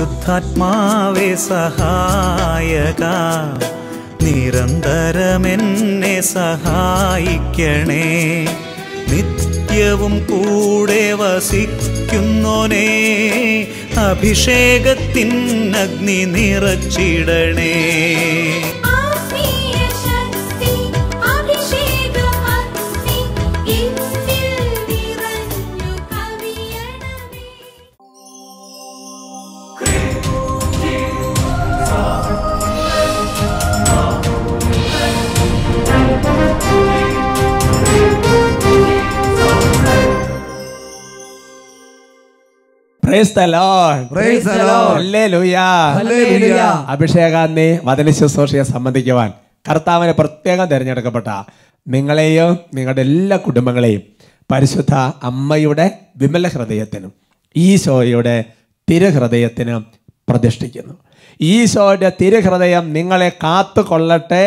പരിശുദ്ധാത്മാവേ സഹായക നിരന്തരമെന്നെ സഹായിക്കണേ നിത്യവും കൂടെ വസിക്കുന്നോനേ അഭിഷേകത്തിൻ അഗ്നി നിറച്ചിടണേ ആത്മീയ ശക്തി അഭിഷേകമഗ്നി എന്നിൽ നിറഞ്ഞു കവിയണമേ Praise the Lord. Praise the Lord. Hallelujah. Hallelujah. അഭിഷേകാന്തി വചന ശുശ്രൂഷയെ സംബന്ധിക്കുവാൻ കർത്താവിനെ പ്രത്യേകം തിരഞ്ഞെടുക്കപ്പെട്ട നിങ്ങളെയും നിങ്ങളുടെ എല്ലാ കുടുംബങ്ങളെയും പരിശുദ്ധ അമ്മയുടെ വിമല ഹൃദയത്തിനും ഈശോയുടെ തിരുഹൃദയത്തിനും പ്രതിഷ്ഠിക്കുന്നു ഈശോയുടെ തിരുഹൃദയം നിങ്ങളെ കാത്തുകൊള്ളട്ടെ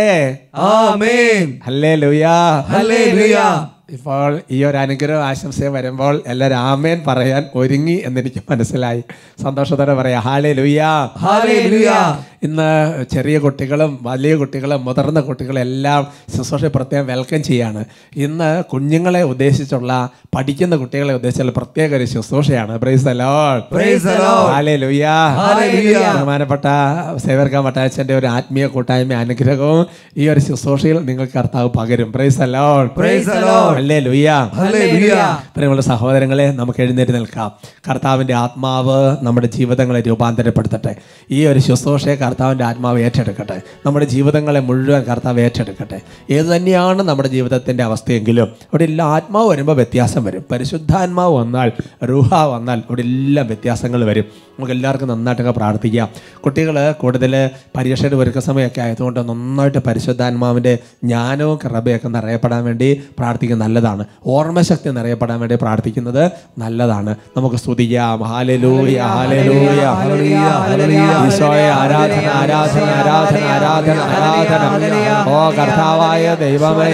ആമേൻ ഹല്ലേ ലുയാ ഹല്ലേലൂയ. ഇപ്പോൾ ഈ ഒരു അനുഗ്രഹം ആശംസ വരുമ്പോൾ എല്ലാവരും ആമേൻ പറയാൻ ഒരുങ്ങി എന്നെനിക്ക് മനസ്സിലായി സന്തോഷത്തോടെ പറയാം ഹാലേ ലുയാ ഹല്ലേലൂയ. ഇന്ന് ചെറിയ കുട്ടികളും വലിയ കുട്ടികളും മുതിർന്ന കുട്ടികളും എല്ലാം ശുശ്രൂഷ പ്രത്യേകം വെൽക്കം ചെയ്യാണ് ഇന്ന് കുഞ്ഞുങ്ങളെ ഉദ്ദേശിച്ചുള്ള പഠിക്കുന്ന കുട്ടികളെ ഉദ്ദേശിച്ചുള്ള പ്രത്യേക ഒരു ശുശ്രൂഷയാണ് praise the Lord Praise the Lord. Hallelujah. Hallelujah. ബഹുമാനപ്പെട്ട സേവർക്ക മട്ടാച്ചന്റെ ഒരു ആത്മീയ കൂട്ടായ്മ അനുഗ്രഹവും ഈ ഒരു ശുശ്രൂഷയിൽ നിങ്ങൾക്ക് കർത്താവ് പകരും praise the Lord Praise the Lord. Hallelujah. Hallelujah. പ്രിയമുള്ള സഹോദരങ്ങളെ നമുക്ക് എഴുന്നേറ്റ് നിൽക്കാം കർത്താവിൻ്റെ ആത്മാവ് നമ്മുടെ ജീവിതങ്ങളെ രൂപാന്തരപ്പെടുത്തട്ടെ ഈ ഒരു ശുശ്രൂഷയെ കർത്താവിൻ്റെ ആത്മാവ് ഏറ്റെടുക്കട്ടെ നമ്മുടെ ജീവിതങ്ങളെ മുഴുവൻ കർത്താവ് ഏറ്റെടുക്കട്ടെ ഏത് തന്നെയാണ് നമ്മുടെ ജീവിതത്തിൻ്റെ അവസ്ഥയെങ്കിലും അവിടെ എല്ലാം ആത്മാവ് വരുമ്പോൾ വ്യത്യാസം വരും പരിശുദ്ധാത്മാവ് വന്നാൽ റൂഹ വന്നാൽ അവിടെ എല്ലാം വ്യത്യാസങ്ങൾ വരും നമുക്ക് എല്ലാവർക്കും നന്നായിട്ടൊക്കെ പ്രാർത്ഥിക്കാം കുട്ടികൾ കൂടുതൽ പരീക്ഷയുടെ ഒരുക്ക സമയമൊക്കെ ആയതുകൊണ്ട് നന്നായിട്ട് പരിശുദ്ധാത്മാവിൻ്റെ ജ്ഞാനവും കൃപയൊക്കെ നിറയപ്പെടാൻ വേണ്ടി പ്രാർത്ഥിക്കുന്നത് നല്ലതാണ് ഓർമ്മശക്തി നിറയപ്പെടാൻ വേണ്ടി പ്രാർത്ഥിക്കുന്നത് നല്ലതാണ് നമുക്ക് സ്തുതിക്കാം ഹാലലൂയ ഹാലലൂയ ഹല്ലേലൂയ, ഹല്ലേലൂയ. ഈശോയെ ആരാധന ആരാധന ആരാധന ആരാധന ആരാധന ഓ കർത്താവായ ദൈവമേ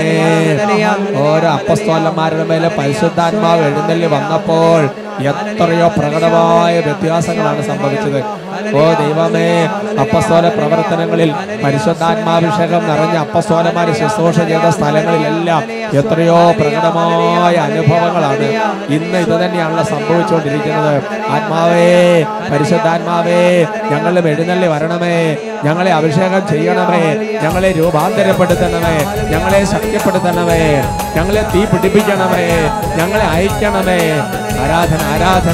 ഓരോ അപ്പസ്തോലന്മാരുടെ മേലെ പരിശുദ്ധാത്മാവ് എഴുന്നള്ളി വന്നപ്പോൾ എത്രയോ പ്രകടമായ വ്യത്യാസങ്ങളാണ് സംഭവിച്ചത് ഓ ദൈവമേ അപ്പസ്തോല പ്രവർത്തനങ്ങളിൽ പരിശുദ്ധാത്മാഭിഷേകം നിറഞ്ഞ അപ്പസ്തോലന്മാര് ശുശ്രൂഷ ചെയ്ത സ്ഥലങ്ങളിലെല്ലാം എത്രയോ പ്രകടമായ അനുഭവങ്ങളാണ് ഇന്ന് ഇത് തന്നെയാണല്ലോ സംഭവിച്ചുകൊണ്ടിരിക്കുന്നത് ആത്മാവേ പരിശുദ്ധാത്മാവേ ഞങ്ങളും എഴുന്നള്ളി വരണമേ ഞങ്ങളെ അഭിഷേകം ചെയ്യണമേ ഞങ്ങളെ രൂപാന്തരപ്പെടുത്തണമേ ഞങ്ങളെ ശക്തിപ്പെടുത്തണമേ ഞങ്ങളെ തീ പിടിപ്പിക്കണമേ ഞങ്ങളെ അയക്കണമേ ആരാധന ആരാധന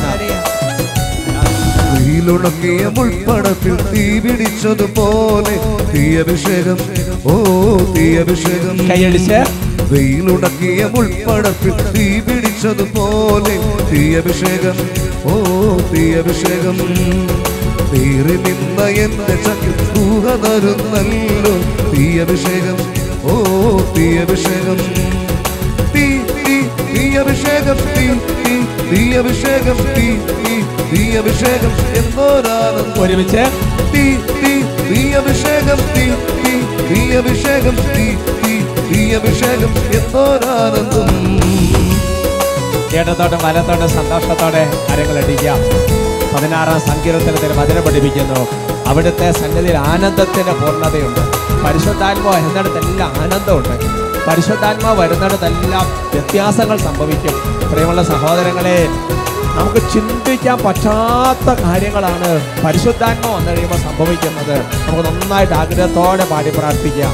വെയിലുണക്കിയ മുൾപ്പടത്തിൽ തീ പിടിച്ചതുപോലെ തീയഭിഷേകം ഓ തീയഭിഷേകം കൈയടിച്ച് വെയിലുണക്കിയ മുൾപ്പടത്തിൽ തീ പിടിച്ചതുപോലെ തീയഭിഷേകം ഓ തീയഭിഷേകം തീറി നിന്ന എന്റെ ചക്ര ഊഹ തരുന്നല്ലോ തീയഭിഷേകം ഓ തീയഭിഷേകം തീ തീ തീയഭിഷേകം തീ തീ തീയഭിഷേകം തീ തീ തീയഭിഷേകം എന്നോരാനന്ദം ഒരുമിച്ച് തീ തീ തീയഭിഷേകം തീ തീ തീയഭിഷേകം തീ തീ തീയഭിഷേകം എന്നോരാനന്ദം ഇടത്തോട്ടും വലത്തോട്ടും സന്തോഷത്തോടെ കരങ്ങൾ അടിക്കാം പതിനാറാം സങ്കീർത്തനത്തിൽ വചനം പഠിപ്പിക്കുന്നു അവിടുത്തെ സന്നിധിയിൽ ആനന്ദത്തിന്റെ പൂർണ്ണതയുണ്ട് പരിശുദ്ധാത്മാവ് എന്നിടത്തെല്ലാം ആനന്ദമുണ്ട് പരിശുദ്ധാത്മാവ് വരുന്നിടത്തെല്ലാം വ്യത്യാസങ്ങൾ സംഭവിക്കും പ്രിയമുള്ള സഹോദരങ്ങളെ നമുക്ക് ചിന്തിക്കാൻ പറ്റാത്ത കാര്യങ്ങളാണ് പരിശുദ്ധാത്മാവ് വന്നു കഴിയുമ്പോൾ സംഭവിക്കുന്നത് നമുക്ക് നന്നായിട്ട് ആഗ്രഹത്തോടെ പാടി പ്രാർത്ഥിക്കാം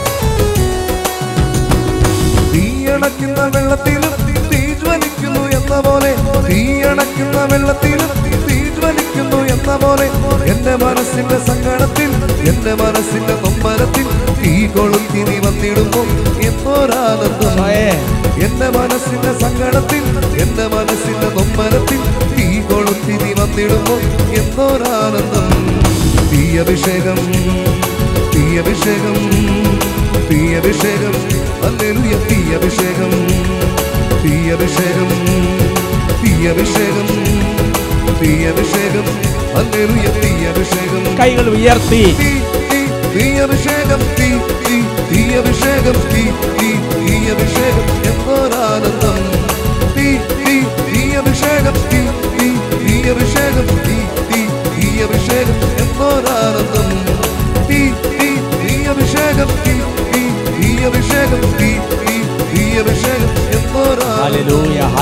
തീയണക്കുന്ന വെള്ളത്തിലും തീ ജ്വലിക്കുന്നു എന്ന പോലെ തീയണക്കുന്ന വെള്ളത്തിലും തീ ജ്വലിക്കുന്നു എന്ന പോലെ എന്റെ മനസ്സിന്റെ സങ്കടത്തിൽ എന്റെ മനസ്സിന്റെ നൊമ്പരത്തിൽ തീ കൊളുത്തി നീ വന്നിടുന്നു എന്നൊരാനന്ദം ഈശോയേ. എന്റെ മനസ്സിന്റെ സങ്കടത്തിൽ എന്റെ മനസ്സിന്റെ നൊമ്പരത്തിൽ തീ കൊളുത്തി നീ വന്നിടുന്നു എന്നൊരാനന്ദം തീ അഭിഷേകം തീ അഭിഷേകം തീ അഭിഷേകം ഹല്ലേലൂയ തീ അഭിഷേകം തീ അഭിഷേകം തീ അഭിഷേകം തീ അഭിഷേകം ഹല്ലേലൂയ തീ അഭിഷേകം കൈകൾ ഉയർത്തി തീ തീ തീ അഭിഷേകം തീ തീ തീ അഭിഷേകം തീ തീ തീ അഭിഷേകം എന്നൊരാനന്ദം തീ തീ തീ അഭിഷേകം തീ തീ തീ അഭിഷേകം തീ തീ തീ അഭിഷേകം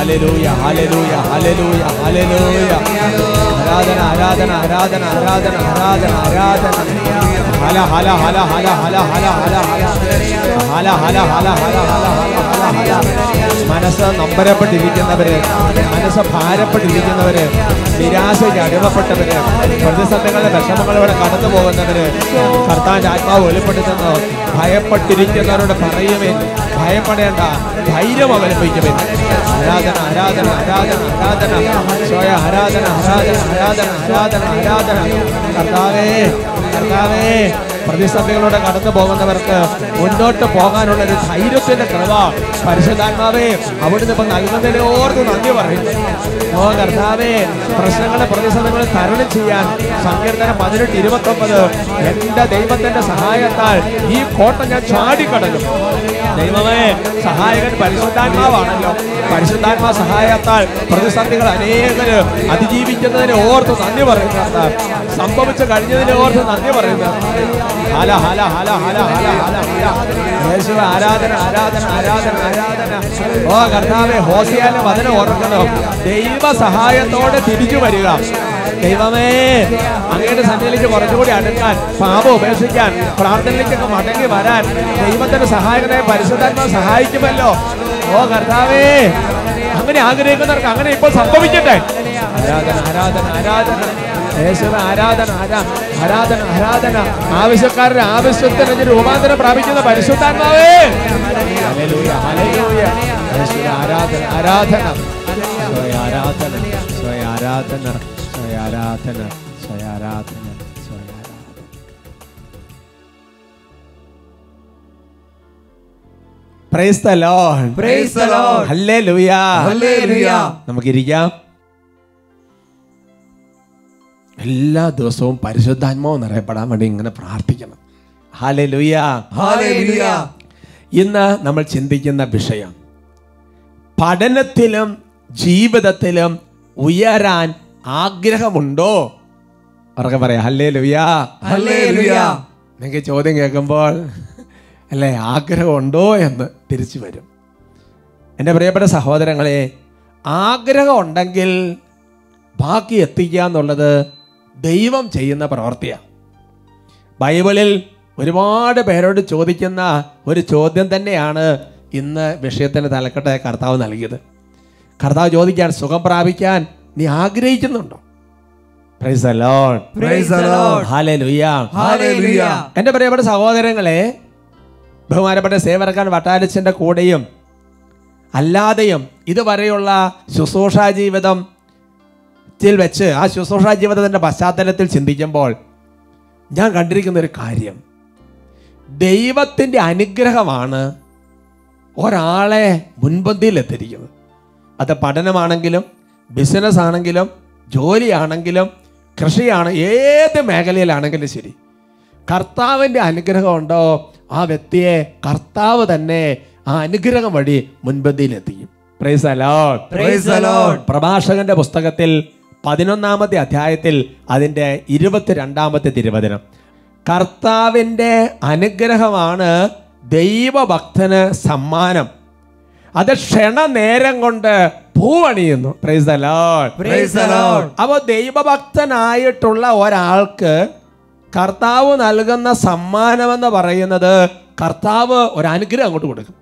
ഹല്ലേലൂയ ഹല്ലേലൂയ ഹല്ലേലൂയ ഹല്ലേലൂയ ആരാധന ആരാധന ആരാധന ആരാധന ആരാധന ആരാധന ഹല ഹല ഹല ഹല ഹല ഹല ഹല ഹല ഹല ഹല ഹല ഹല ഹല ഹല ഹല മനസ്സ് നമ്പരപ്പെട്ടിരിക്കുന്നവര് മനസ്സ് ഭാരപ്പെട്ടിരിക്കുന്നവര് നിരാശയ്ക്ക് അടിമപ്പെട്ടവര് പ്രതിസന്ധികളുടെ വിഷമങ്ങളിലൂടെ കടന്നു പോകുന്നവര് കർത്താവിന്റെ ആത്മാവ് വെളിപ്പെടുത്തുന്നു ഭയപ്പെട്ടിരിക്കുന്നവരോട് പറയുമേ ഭയപ്പെടേണ്ട ധൈര്യം അവലംബിക്കുമേ ആരാധന ആരാധന ആരാധന ആരാധന സ്വയ ആരാധന ആരാധന ആരാധന ആരാധന ആരാധന കർത്താവേ കർത്താവേ പ്രതിസന്ധികളോടെ കടന്നു പോകുന്നവർക്ക് മുന്നോട്ട് പോകാനുള്ള ഒരു ധൈര്യത്തിന്റെ കൃപ പരിശുദ്ധാത്മാവേ അവിടുന്ന് ഇപ്പൊ നൽകുന്നതിനെ ഓർത്ത് നന്ദി പറയും ഓ കർത്താവേ പ്രശ്നങ്ങളെ പ്രതിസന്ധികളെ തരണം ചെയ്യാൻ സങ്കീർത്തനം പതിനെട്ട് ഇരുപത്തി ഒമ്പത് എന്റെ ദൈവത്തിന്റെ സഹായത്താൽ ഈ കോട്ട ഞാൻ ചാടിക്കടലും ദൈവമേ സഹായകൻ പരിശുദ്ധാത്മാവാണല്ലോ പരിശുദ്ധാത്മാ സഹായത്താൽ പ്രതിസന്ധികൾ അനേകര് അതിജീവിക്കുന്നതിനെ ഓർത്ത് നന്ദി പറയുന്ന സംഭവിച്ചു കഴിഞ്ഞതിനെ ഓർത്ത് നന്ദി പറയുന്ന ഹല ഹല ഹല ഹല ഹല ഹല ഹല യേശുവ ആരാധന ആരാധന ആരാധന ആരാധന ഓ കർത്താവെ ഹോസിയാന്റെ വചനം ഓർക്കണം ദൈവ സഹായത്തോടെ തിരിച്ചു വരിക ദൈവമേ അങ്ങയുടെ സന്നിധിയിലേക്ക് കുറച്ചുകൂടി അടുക്കാൻ പാപം ഉപേക്ഷിക്കാൻ പ്രാർത്ഥനയിലേക്കൊക്കെ മടങ്ങി വരാൻ ദൈവത്തിന്റെ സഹായകനെ പരിശുദ്ധാത്മാ സഹായിക്കുമല്ലോ ഓ കർത്താവേ അങ്ങനെ ആഗ്രഹിക്കുന്നവർക്ക് അങ്ങനെ ഇപ്പോൾ സംഭവിക്കട്ടെ ആരാധന ആരാധന ആരാധന യേശുവേ ആരാധന ആരാ ആരാധന ആരാധന ആവശ്യക്കാരുടെ ആവശ്യത്തിന് രൂപാന്തരം പ്രാപിക്കുന്ന പരിശുദ്ധാത്മാവേ ഹല്ലേലൂയ ഹല്ലേലൂയ യേശുവേ ആരാധന ആരാധന സ്വയ ആരാധന സ്വയ ആരാധന സ്വയ ആരാധന സ്വയ ആരാധന സ്വയ ആരാധന price the Lord Praise the Lord. Hallelujah Hallelujah. നമുക്കിരിക്കാം എല്ലാ ദിവസവും പരിശുദ്ധാത്മാവ് നിറയപ്പെടാൻ വേണ്ടി ഇങ്ങനെ പ്രാർത്ഥിക്കണം ഹാലലുയ Hallelujah. ഇന്ന് നമ്മൾ ചിന്തിക്കുന്ന വിഷയം പഠനത്തിലും ജീവിതത്തിലും ഉയരാൻ ആഗ്രഹമുണ്ടോ അവർക്ക് പറയാം ഹല്ലേ ലുയാ Hallelujah. നിങ്ങൾക്ക് ചോദ്യം കേൾക്കുമ്പോൾ അല്ലേ ആഗ്രഹമുണ്ടോ എന്ന് തിരിച്ചു വരും എൻ്റെ പ്രിയപ്പെട്ട സഹോദരങ്ങളെ ആഗ്രഹം ഉണ്ടെങ്കിൽ ബാക്കി എത്തിക്കുക എന്നുള്ളത് ദൈവം ചെയ്യുന്ന പ്രവൃത്തിയാണ് ബൈബിളിൽ ഒരുപാട് പേരോട് ചോദിക്കുന്ന ഒരു ചോദ്യം തന്നെയാണ് ഇന്ന് വിഷയത്തിന് തലക്കെട്ട് കർത്താവ് നൽകിയത് കർത്താവ് ചോദിക്കാൻ സുഖം പ്രാപിക്കാൻ നീ ആഗ്രഹിക്കുന്നുണ്ടോ Praise the Lord. Praise the Lord. Hallelujah. Hallelujah. എൻ്റെ പ്രിയപ്പെട്ട സഹോദരങ്ങളെ ബഹുമാനപ്പെട്ട സേവറക്കാൻ വട്ടാലച്ചൻ്റെ കൂടെയും അല്ലാതെയും ഇതുവരെയുള്ള ശുശ്രൂഷാ ജീവിതം ത്തിൽ വെച്ച് ആ ശുശ്രൂഷാ ജീവിതത്തിൻ്റെ പശ്ചാത്തലത്തിൽ ചിന്തിക്കുമ്പോൾ ഞാൻ കണ്ടിരിക്കുന്ന ഒരു കാര്യം ദൈവത്തിൻ്റെ അനുഗ്രഹമാണ് ഒരാളെ മുൻപന്തിയിൽ എത്തിയിരിക്കുന്നത് അത് പഠനമാണെങ്കിലും ബിസിനസ് ആണെങ്കിലും ജോലിയാണെങ്കിലും കൃഷിയാണ് ഏത് മേഖലയിലാണെങ്കിലും ശരി കർത്താവിൻ്റെ അനുഗ്രഹം ഉണ്ടോ ആ വ്യക്തിയെ കർത്താവ് തന്നെ ആ അനുഗ്രഹം വഴി മുൻപന്തിയിൽ എത്തിക്കും praise the Lord Praise the Lord. പ്രഭാഷകന്റെ പുസ്തകത്തിൽ പതിനൊന്നാമത്തെ അധ്യായത്തിൽ അതിൻ്റെ ഇരുപത്തിരണ്ടാമത്തെ തിരുവചനം കർത്താവിൻ്റെ അനുഗ്രഹമാണ് ദൈവഭക്തന് സമ്മാനം അത് ക്ഷണനേരം കൊണ്ട് പൂവണിയുന്നു praise the Lord Praise the Lord. അപ്പോൾ ദൈവഭക്തനായിട്ടുള്ള ഒരാൾക്ക് കർത്താവ് നൽകുന്ന സമ്മാനമെന്ന് പറയുന്നത് കർത്താവ് ഒരു അനുഗ്രഹം അങ്ങോട്ട് കൊടുക്കും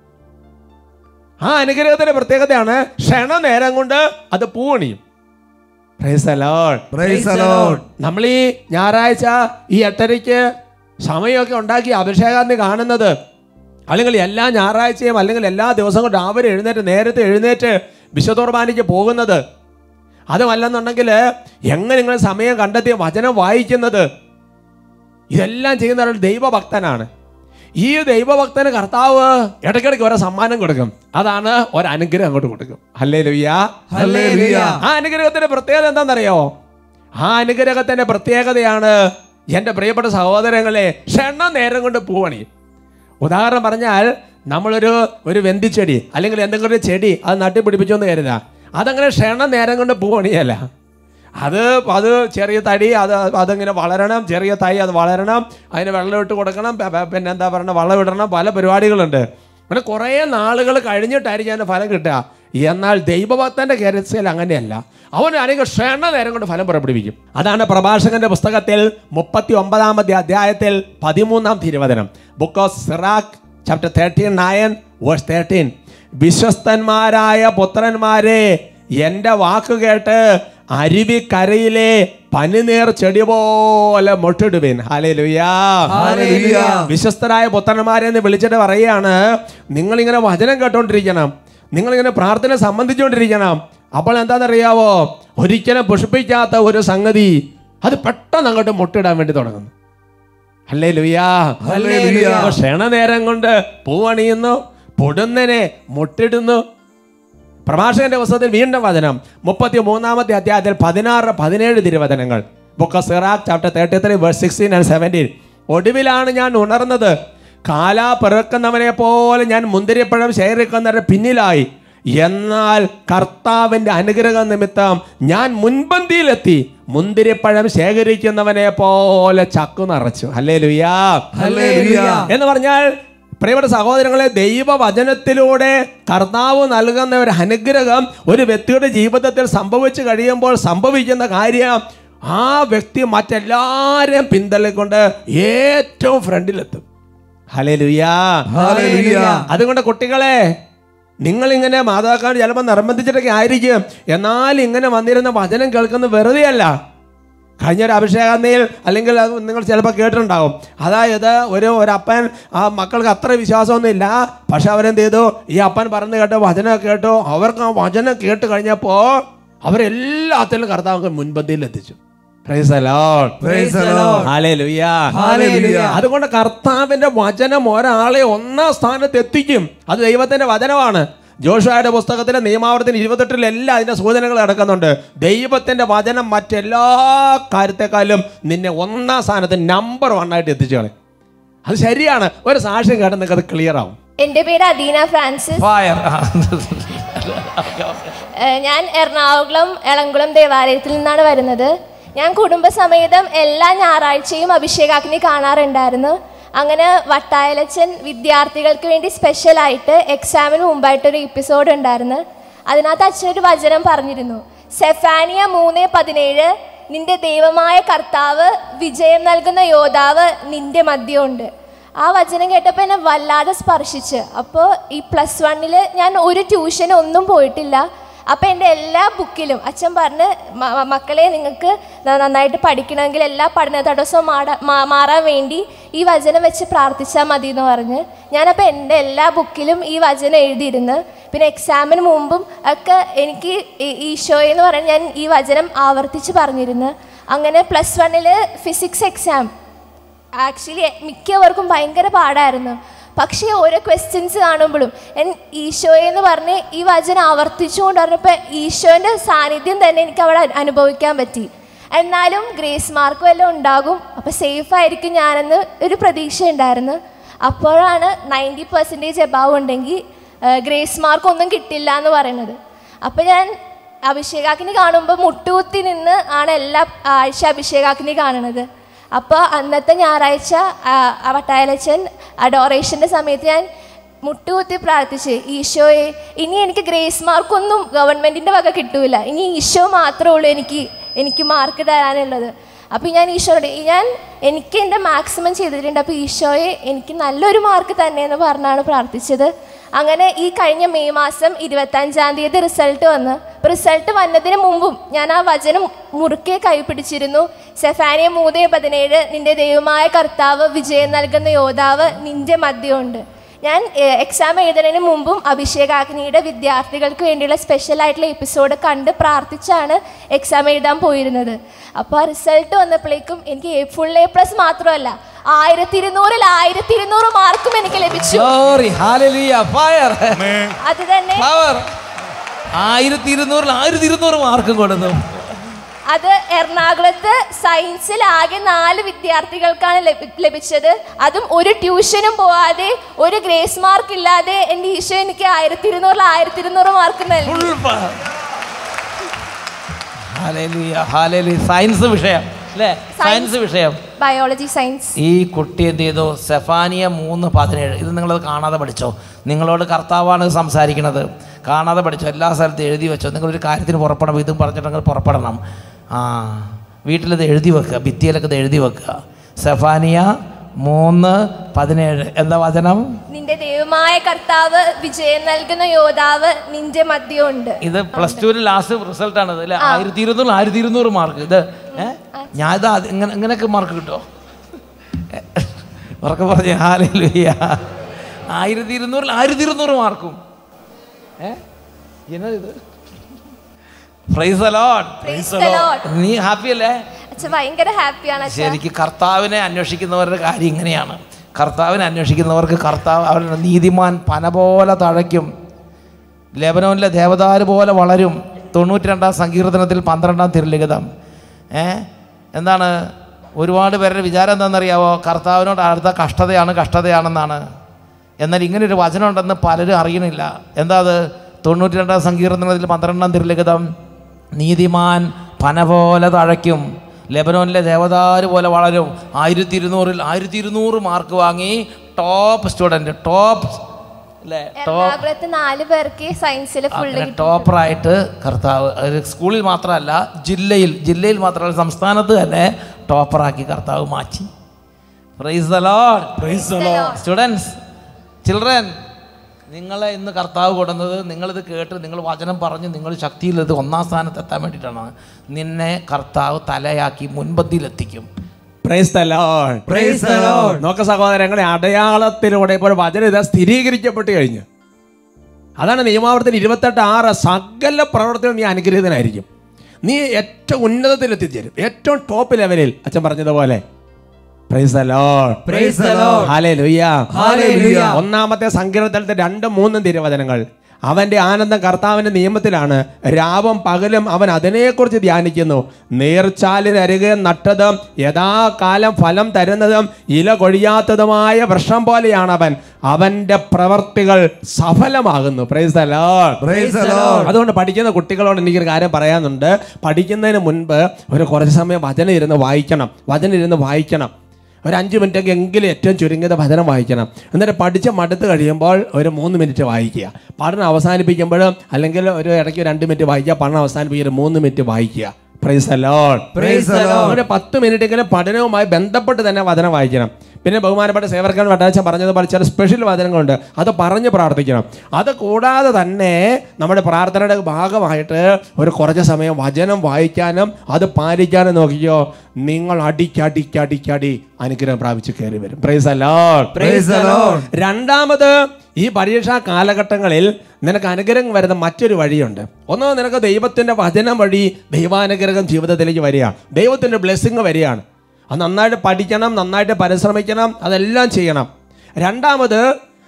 ആ അനുഗ്രഹത്തിന്റെ പ്രത്യേകതയാണ് ക്ഷണനേരം കൊണ്ട് അത് പൂവണിയും Praise the Lord. Praise the Lord. നമ്മൾ ഈ ഞായറാഴ്ച ഈ എട്ടരയ്ക്ക് സമയമൊക്കെ ഉണ്ടാക്കി അഭിഷേകാന്തി കാണുന്നത് അല്ലെങ്കിൽ എല്ലാ ഞായറാഴ്ചയും അല്ലെങ്കിൽ എല്ലാ ദിവസവും രാവിലെ എഴുന്നേറ്റ് നേരത്തെ എഴുന്നേറ്റ് വിശുദ്ധോർബാനിക്ക് പോകുന്നത് അതുമല്ലെന്നുണ്ടെങ്കിൽ എങ്ങനെ നിങ്ങൾ സമയം കണ്ടെത്തി വചനം വായിക്കുന്നത് ഇതെല്ലാം ചെയ്യുന്ന ഒരാൾ ദൈവഭക്തനാണ് ഈ ദൈവഭക്തന് കർത്താവ് ഇടയ്ക്കിടയ്ക്ക് ഓരോ സമ്മാനം കൊടുക്കും അതാണ് ഒരനുഗ്രഹം അങ്ങോട്ട് കൊടുക്കും അല്ലേ ലുയ്യ Hallelujah. ആ അനുഗ്രഹത്തിന്റെ പ്രത്യേകത എന്താണെന്നറിയോ ആ അനുഗ്രഹത്തിന്റെ പ്രത്യേകതയാണ് എൻ്റെ പ്രിയപ്പെട്ട സഹോദരങ്ങളെ ക്ഷണ നേരം കൊണ്ട് പൂവണി ഉദാഹരണം പറഞ്ഞാൽ നമ്മളൊരു ഒരു വെന്തിച്ചെടി അല്ലെങ്കിൽ എന്തെങ്കിലും ഒരു ചെടി അത് നട്ടുപിടിപ്പിച്ചോന്ന് കരുതാ അതങ്ങനെ ക്ഷണ നേരം കൊണ്ട് പൂവണിയല്ല അത് അത് ചെറിയ തടി അത് അതിങ്ങനെ വളരണം ചെറിയ തൈ അത് വളരണം അതിന് വെള്ളം ഇട്ട് കൊടുക്കണം പ- പ- പിന്നെ എന്താ പറയുക വളം ഇടണം പല പരിപാടികളുണ്ട് അങ്ങനെ കുറേ നാളുകൾ കഴിഞ്ഞിട്ടായിരിക്കും അതിൻ്റെ ഫലം കിട്ടുക എന്നാൽ ദൈവഭക്തന്റെ കേരളത്തിൽ അങ്ങനെയല്ല അവൻ അനേക ക്ഷണ നേരം കൊണ്ട് ഫലം പുറപ്പെടുവിക്കും അതാണ് പ്രഭാഷകന്റെ പുസ്തകത്തിൽ മുപ്പത്തി ഒമ്പതാമത്തെ അധ്യായത്തിൽ പതിമൂന്നാം തിരുവചനം book of Sirach chapter thirteen nine verse thirteen വിശ്വസ്തന്മാരായ പുത്രന്മാരെ എൻ്റെ വാക്ക് കേട്ട് അരുവിക്കരയിലെ പനിനീർ ചെടി പോലെ മുട്ടിടുവിൻ ഹാലേ ഹല്ലേലൂയ. വിശ്വസ്തരായ പുത്രന്മാരെ എന്ന് വിളിച്ചിട്ട് പറയുകയാണ് നിങ്ങളിങ്ങനെ വചനം കേട്ടോണ്ടിരിക്കണം നിങ്ങളിങ്ങനെ പ്രാർത്ഥന സംബന്ധിച്ചുകൊണ്ടിരിക്കണം അപ്പോൾ എന്താണെന്നറിയാവോ ഒരിക്കലും പുഷ്പിക്കാത്ത ഒരു സംഗതി അത് പെട്ടെന്ന് അങ്ങോട്ട് മുട്ടിടാൻ വേണ്ടി തുടങ്ങുന്നു അല്ലേ ലുയാ ഹല്ലേലൂയ. ക്ഷണനേരം കൊണ്ട് പൂവണിയുന്നു പൊടുന്നനെ മുട്ടിടുന്നു പ്രഭാഷകന്റെ പുസ്തകത്തിൽ വീണ്ടും വചനം മുപ്പത്തി മൂന്നാമത്തെ അധ്യായത്തിൽ പതിനാറ് പതിനേഴ് തിരുവചനങ്ങൾ book Sirach chapter thirty three verse sixteen and seventeen ഒടുവിലാണ് ഞാൻ ഉണർന്നത് കാലാ പിറക്കുന്നവനെ പോലെ ഞാൻ മുന്തിരിപ്പഴം ശേഖരിക്കുന്നവരുടെ പിന്നിലായി എന്നാൽ കർത്താവിന്റെ അനുഗ്രഹ നിമിത്തം ഞാൻ മുൻപന്തിയിലെത്തി മുന്തിരിപ്പഴം ശേഖരിക്കുന്നവനെ പോലെ ചക്കു നിറച്ചു അല്ലേ ലുയാ ഹല്ലേലൂയ. എന്ന് പറഞ്ഞാൽ പ്രിയപ്പെട്ട സഹോദരങ്ങളെ ദൈവവചനത്തിലൂടെ കർത്താവ് നൽകുന്ന ഒരു അനുഗ്രഹം ഒരു വ്യക്തിയുടെ ജീവിതത്തിൽ സംഭവിച്ചു കഴിയുമ്പോൾ സംഭവിക്കുന്ന കാര്യം ആ വ്യക്തി മറ്റെല്ലാരെയും പിന്തള്ളിക്കൊണ്ട് ഏറ്റവും ഫ്രണ്ടിലെത്തും ഹലേ ഹല്ലേലൂയ. അതുകൊണ്ട് കുട്ടികളെ നിങ്ങളിങ്ങനെ മാതാക്കൾ ചിലപ്പോൾ നിർബന്ധിച്ചിട്ടൊക്കെ ആയിരിക്കും എന്നാൽ ഇങ്ങനെ വന്നിരുന്ന വചനം കേൾക്കുന്നത് വെറുതെയല്ല കഴിഞ്ഞ ഒരു അഭിഷേകാന്തിയിൽ അല്ലെങ്കിൽ അത് നിങ്ങൾ ചിലപ്പോൾ കേട്ടിട്ടുണ്ടാവും അതായത് ഒരു ഒരു അപ്പൻ ആ മക്കൾക്ക് അത്ര വിശ്വാസമൊന്നുമില്ല പക്ഷെ അവരെന്ത് ചെയ്തു ഈ അപ്പൻ പറഞ്ഞു കേട്ടോ വചനം കേട്ടു അവർക്ക് ആ വചനം കേട്ട് കഴിഞ്ഞപ്പോൾ അവരെല്ലാത്തിലും കർത്താവ് മുൻപന്തിയിൽ എത്തിച്ചു Praise the Lord. Praise the Lord. Hallelujah. Hallelujah. അതുകൊണ്ട് കർത്താവിന്റെ വചനം ഒരാളെ ഒന്നാം സ്ഥാനത്ത് എത്തിക്കും അത് ദൈവത്തിന്റെ വചനമാണ് ജോഷുവയുടെ പുസ്തകത്തിലെ നിയമാവർത്തിന് ഇരുപത്തെട്ടിലെല്ലാം അതിന്റെ സൂചനകൾ കിടക്കുന്നുണ്ട് ദൈവത്തിന്റെ വചനം മറ്റെല്ലാ കാര്യത്തെക്കാളും നിന്നെ ഒന്നാം സ്ഥാനത്ത് നമ്പർ വൺ ആയിട്ട് എത്തിച്ചു കളയും അത് ശരിയാണ് ഒരു സാക്ഷ്യം കേട്ട് നിങ്ങൾക്ക് അത് ക്ലിയർ ആവും എൻ്റെ പേര് അദീന ഫ്രാൻസിസ് ഫയർ ഏഹ് ഞാൻ എറണാകുളം എളംകുളം ദേവാലയത്തിൽ നിന്നാണ് വരുന്നത് ഞാൻ കുടുംബസമേതം എല്ലാ ഞായറാഴ്ചയും അഭിഷേകാഗ്നി കാണാറുണ്ടായിരുന്നു അങ്ങനെ വട്ടായലച്ചൻ വിദ്യാർത്ഥികൾക്ക് വേണ്ടി സ്പെഷ്യലായിട്ട് എക്സാമിന് മുമ്പായിട്ടൊരു എപ്പിസോഡ് ഉണ്ടായിരുന്നു അതിനകത്ത് അച്ഛൻ ഒരു വചനം പറഞ്ഞിരുന്നു സെഫാനിയ മൂന്ന് പതിനേഴ് നിന്റെ ദൈവമായ കർത്താവ് വിജയം നൽകുന്ന യോദ്ധാവ് നിന്റെ മധ്യമുണ്ട് ആ വചനം കേട്ടപ്പോൾ എന്നെ വല്ലാതെ സ്പർശിച്ച് അപ്പോൾ ഈ പ്ലസ് വണ്ണിൽ ഞാൻ ഒരു ട്യൂഷൻ ഒന്നും പോയിട്ടില്ല അപ്പോൾ എൻ്റെ എല്ലാ ബുക്കിലും അച്ഛൻ പറഞ്ഞ് "മ- മ- മക്കളെ നിങ്ങൾക്ക് ന- നന്നായിട്ട് പഠിക്കണമെങ്കിൽ എല്ലാ പഠന തടസ്സവും മാടാ മാ- മാറാൻ വേണ്ടി ഈ വചനം വെച്ച് പ്രാർത്ഥിച്ചാൽ മതി എന്ന് പറഞ്ഞ് ഞാനപ്പോൾ എൻ്റെ എല്ലാ ബുക്കിലും ഈ വചനം എഴുതിയിരുന്ന് പിന്നെ എക്സാമിന് മുമ്പും ഒക്കെ എനിക്ക് ഈ- ഈശോയെ എന്ന് പറഞ്ഞ് ഞാൻ ഈ വചനം ആവർത്തിച്ച് പറഞ്ഞിരുന്നു അങ്ങനെ പ്ലസ് വണ്ണിൽ ഫിസിക്സ് എക്സാം ആക്ച്വലി മിക്കവർക്കും ഭയങ്കര പാടായിരുന്നു പക്ഷേ ഓരോ ക്വസ്റ്റ്യൻസ് കാണുമ്പോഴും ഞാൻ ഈശോയെ എന്ന് പറഞ്ഞ് ഈ വചനം ആവർത്തിച്ചുകൊണ്ട് പറഞ്ഞപ്പോൾ ഈശോൻ്റെ സാന്നിധ്യം തന്നെ എനിക്ക് അവിടെ അനു- അനുഭവിക്കാൻ പറ്റി എന്നാലും ഗ്രേസ് മാർക്ക് വല്ലതും ഉണ്ടാകും അപ്പോൾ സേഫ് ആയിരിക്കും ഞാനെന്ന് ഒരു പ്രതീക്ഷ ഉണ്ടായിരുന്നു അപ്പോഴാണ് നയൻറ്റി പെർസെൻറ്റേജ് എബാവ് ഉണ്ടെങ്കിൽ ഗ്രേസ് മാർക്ക് ഒന്നും കിട്ടില്ല എന്ന് പറയുന്നത് അപ്പോൾ ഞാൻ അഭിഷേകാഗ്നി കാണുമ്പോൾ മുട്ടുകുത്തി നിന്ന് ആണ് എല്ലാ ആഴ്ച അഭിഷേകാഗ്നി കാണുന്നത് അപ്പോൾ അന്നത്തെ ഞായറാഴ്ച ആ, ആ വട്ടായലച്ചൻ അഡോറേഷൻ്റെ സമയത്ത് ഞാൻ മുട്ടുകുത്തി പ്രാർത്ഥിച്ച് ഈശോയെ ഇനി എനിക്ക് ഗ്രേസ് മാർക്കൊന്നും ഗവൺമെൻറ്റിൻ്റെ വക കിട്ടൂല ഇനി ഈശോ മാത്രമേ ഉള്ളൂ എനിക്ക് എനിക്ക് മാർക്ക് തരാനുള്ളത് അപ്പോൾ ഞാൻ ഈശോയോട് ഞാൻ എനിക്ക് എൻ്റെ മാക്സിമം ചെയ്തിട്ടുണ്ട് അപ്പോൾ ഈശോയെ എനിക്ക് നല്ലൊരു മാർക്ക് തന്നെ എന്ന് പറഞ്ഞാണ് പ്രാർത്ഥിച്ചത് അങ്ങനെ ഈ കഴിഞ്ഞ മെയ് മാസം ഇരുപത്തഞ്ചാം തീയതി റിസൾട്ട് വന്ന് റിസൾട്ട് വന്നതിന് മുമ്പും ഞാൻ ആ വചനം മുറുക്കെ കൈപിടിച്ചിരുന്നു സെഫാനിയ മൂന്ന് പതിനേഴ് നിന്റെ ദൈവമായ കർത്താവ് വിജയം നൽകുന്ന യോദ്ധാവ് നിന്റെ മധ്യമുണ്ട് ഞാൻ എക്സാം എഴുതുന്നതിന് മുമ്പും അഭിഷേകാഗ്നിയുടെ വിദ്യാർത്ഥികൾക്ക് വേണ്ടിയുള്ള സ്പെഷ്യൽ ആയിട്ടുള്ള എപ്പിസോഡ് കണ്ട് പ്രാർത്ഥിച്ചാണ് എക്സാം എഴുതാൻ പോയിരുന്നത് അപ്പോൾ ആ റിസൾട്ട് വന്നപ്പോഴേക്കും എനിക്ക് ഫുൾ എ പ്ലസ് മാത്രമല്ല ആയിരത്തി ഇരുന്നൂറിൽ ആയിരത്തി ഇരുന്നൂറ് മാർക്കും എനിക്ക് ലഭിച്ചു ഗ്ലോറി ഹാലലിയ ഫയർ അത് തന്നെ പവർ ആയിരത്തി ഇരുന്നൂറിൽ ആയിരത്തി ഇരുന്നൂറ് മാർക്കും കൊടുന്നു അത് എറണാകുളത്ത് സയൻസിൽ ആകെ നാല് വിദ്യാർത്ഥികൾക്കാണ് ലഭി- ലഭിച്ചത് അതും ഒരു ട്യൂഷനും പോവാതെ ഒരു ഗ്രേസ് മാർക്ക് ഇല്ലാതെ എൻ്റെ ഈശോ എനിക്ക് ആയിരത്തി ഇരുന്നൂറിൽ ആയിരത്തി ഇരുന്നൂറ് മാർക്ക് നൽകി ഫുൾ ഹാലലിയ ഹാലലി സയൻസ് വിഷയം അല്ലേ സയൻസ് വിഷയം ബയോളജി സയൻസ് ഈ കുട്ടി എന്ത് ചെയ്തു സെഫാനിയ മൂന്ന് പതിനേഴ് ഇത് നിങ്ങളത് കാണാതെ പഠിച്ചോ നിങ്ങളോട് കർത്താവാണ് സംസാരിക്കുന്നത് കാണാതെ പഠിച്ചോ എല്ലാ സ്ഥലത്തും എഴുതി വെച്ചോ നിങ്ങളൊരു കാര്യത്തിന് പുറപ്പെടണം ഇതും പറഞ്ഞിട്ട് നിങ്ങൾ പുറപ്പെടണം ആ വീട്ടിലിത് എഴുതി വെക്കുക ഭിത്തിയിലൊക്കെ ഇത് എഴുതി വെക്കുക സെഫാനിയ മൂന്ന് പതിനേഴ് എന്താ വചനം നിന്റെ ദൈവമായ കർത്താവ് വിജയം നൽകുന്ന യോദ്ധാവ് നിന്റെ മധ്യമുണ്ട് ഇത് പ്ലസ് ടുവിന് ലാസ്റ്റ് റിസൾട്ട് ആണ് അല്ലേ ആയിരത്തി ഇരുന്നൂറ് ആയിരത്തി ഇരുന്നൂറ് മാർക്ക് ഇത് ഏ ഞാൻ ഇത് അത് ഇങ്ങനെ ഇങ്ങനെയൊക്കെ മാർക്ക് കിട്ടോ ഉറക്കെ പറഞ്ഞ ഹാലൂയ്യ ആയിരത്തി ഇരുന്നൂറിൽ ആയിരത്തി ഇരുന്നൂറ് മാർക്കും ഏ എന്നാ ഇത് പ്രൈസ് അലോൺ Praise the Lord. നീ ഹാപ്പി അല്ലേ അച്ഛൻ ഭയങ്കര ഹാപ്പിയാണ് അച്ഛൻ ശരിക്ക് കർത്താവിനെ അന്വേഷിക്കുന്നവരുടെ കാര്യം ഇങ്ങനെയാണ് കർത്താവിനെ അന്വേഷിക്കുന്നവർക്ക് കർത്താവ് അവരുടെ നീതിമാൻ പന പോലെ തഴയ്ക്കും ലെബനോനിലെ ദേവദാര് പോലെ വളരും തൊണ്ണൂറ്റി രണ്ടാം സങ്കീർത്തനത്തിൽ പന്ത്രണ്ടാം തിരുലിഖിതം ഏ എന്താണ് ഒരുപാട് പേരുടെ വിചാരം എന്താണെന്നറിയാവോ കർത്താവിനോട് അടുത്ത കഷ്ടതയാണ് കഷ്ടതയാണെന്നാണ് എന്നാൽ ഇങ്ങനൊരു വചനം ഉണ്ടെന്ന് പലരും അറിയണില്ല എന്താ അത് തൊണ്ണൂറ്റി രണ്ടാം സങ്കീർത്തനത്തിൽ പന്ത്രണ്ടാം തിരുലിഖിതം നീതിമാൻ പന പോലെ തഴയ്ക്കും ലെബനോനിലെ ദേവദാര് പോലെ വളരും ആയിരത്തി ഇരുന്നൂറിൽ ആയിരത്തി ഇരുന്നൂറ് മാർക്ക് വാങ്ങി ടോപ്പ് സ്റ്റുഡൻറ്റ് ടോപ്പ് അല്ലേ ടോപ്പ് എറണാകുളത്ത് നാല് പേർക്ക് സയൻസിൽ ഫുള്ള് അങ്ങനെ ടോപ്പറായിട്ട് കർത്താവ് അത് സ്കൂളിൽ മാത്രമല്ല ജില്ലയിൽ ജില്ലയിൽ മാത്രമല്ല സംസ്ഥാനത്ത് തന്നെ ടോപ്പറാക്കി കർത്താവ് മാറ്റി praise the Lord students children നിങ്ങളെ ഇന്ന് കർത്താവ് കൊടുന്നത് നിങ്ങളിത് കേട്ട് നിങ്ങൾ വചനം പറഞ്ഞ് നിങ്ങൾ ശക്തിയിൽ ഇത് ഒന്നാം സ്ഥാനത്ത് എത്താൻ വേണ്ടിയിട്ടാണ് നിന്നെ കർത്താവ് തലയാക്കി മുൻപന്തിയിലെത്തിക്കും Praise the Lord. Praise the Lord. നോക്ക സഹോദരങ്ങളെ അടയാളത്തിലൂടെ ഇപ്പോൾ വചനം ഇത് സ്ഥിരീകരിക്കപ്പെട്ട് കഴിഞ്ഞു അതാണ് നിയമാവർത്തന ഇരുപത്തെട്ട് ആറ് സകല പ്രവർത്തനം നീ അനുഗ്രഹീതനായിരിക്കും നീ ഏറ്റവും ഉന്നതത്തിൽ എത്തിച്ചേരും ഏറ്റവും ടോപ്പ് ലെവലിൽ അച്ഛൻ പറഞ്ഞതുപോലെ Praise the Lord. Praise the Lord. Hallelujah. Hallelujah. ഒന്നാമത്തെ സങ്കീർത്തനത്തെ രണ്ടും മൂന്നും തിരുവചനങ്ങൾ അവന്റെ ആനന്ദം കർത്താവിന്റെ നിയമത്തിലാണ് രാവും പകലും അവൻ അതിനെക്കുറിച്ച് ധ്യാനിക്കുന്നു നീർച്ചാലിനരികെ നട്ടതും യഥാകാലം ഫലം തരുന്നതും ഇല കൊഴിയാത്തതുമായ വൃക്ഷം പോലെയാണ് അവൻ അവന്റെ പ്രവർത്തികൾ സഫലമാകുന്നു praise the Lord. Praise the Lord. അതുകൊണ്ട് പഠിക്കുന്ന കുട്ടികളോട് എനിക്കൊരു കാര്യം പറയാനുണ്ട് പഠിക്കുന്നതിന് മുൻപ് ഒരു കുറച്ച് സമയം വചനം ഇരുന്ന് വായിക്കണം വചനം ഇരുന്ന് വായിക്കണം ഒരു അഞ്ച് മിനിറ്റൊക്കെ എങ്കിലും ഏറ്റവും ചുരുങ്ങിയത് വചനം വായിക്കണം എന്നിട്ട് പഠിച്ച് മടുത്ത് കഴിയുമ്പോൾ ഒരു മൂന്ന് മിനിറ്റ് വായിക്കുക പഠനം അവസാനിപ്പിക്കുമ്പോഴും അല്ലെങ്കിൽ ഒരു ഇടയ്ക്ക് രണ്ട് മിനിറ്റ് വായിക്കുക പഠനം അവസാനിപ്പിക്കുക ഒരു മൂന്ന് മിനിറ്റ് വായിക്കുക പ്രൈസ് അലോൺ Praise the Lord. ഒരു പത്ത് മിനിറ്റെങ്കിലും പഠനവുമായി ബന്ധപ്പെട്ട് തന്നെ വചനം വായിക്കണം പിന്നെ ബഹുമാനപ്പെട്ട സേവർക്കാൻ വട്ടാച്ച പറഞ്ഞതുപോലെ ചില സ്പെഷ്യൽ വചനങ്ങളുണ്ട് അത് പറഞ്ഞ് പ്രാർത്ഥിക്കണം അത് കൂടാതെ തന്നെ നമ്മുടെ പ്രാർത്ഥനയുടെ ഭാഗമായിട്ട് ഒരു കുറച്ച് സമയം വചനം വായിക്കാനും അത് പാലിക്കാനും നോക്കിയോ നിങ്ങൾ അടിക്കടിക്കടിക്കടി അനുഗ്രഹം പ്രാപിച്ച് കയറി വരും പ്രൈസ് അലോൺ Praise the Lord. രണ്ടാമത് ഈ പരീക്ഷാ കാലഘട്ടങ്ങളിൽ നിനക്ക് അനുഗ്രഹം വരുന്ന മറ്റൊരു വഴിയുണ്ട് ഒന്ന് നിനക്ക് ദൈവത്തിന്റെ വചനം വഴി ദൈവാനുഗ്രഹം ജീവിതത്തിലേക്ക് വരികയാണ് ദൈവത്തിന്റെ ബ്ലെസ്സിങ് വരികയാണ് അത് നന്നായിട്ട് പഠിക്കണം നന്നായിട്ട് പരിശ്രമിക്കണം അതെല്ലാം ചെയ്യണം രണ്ടാമത്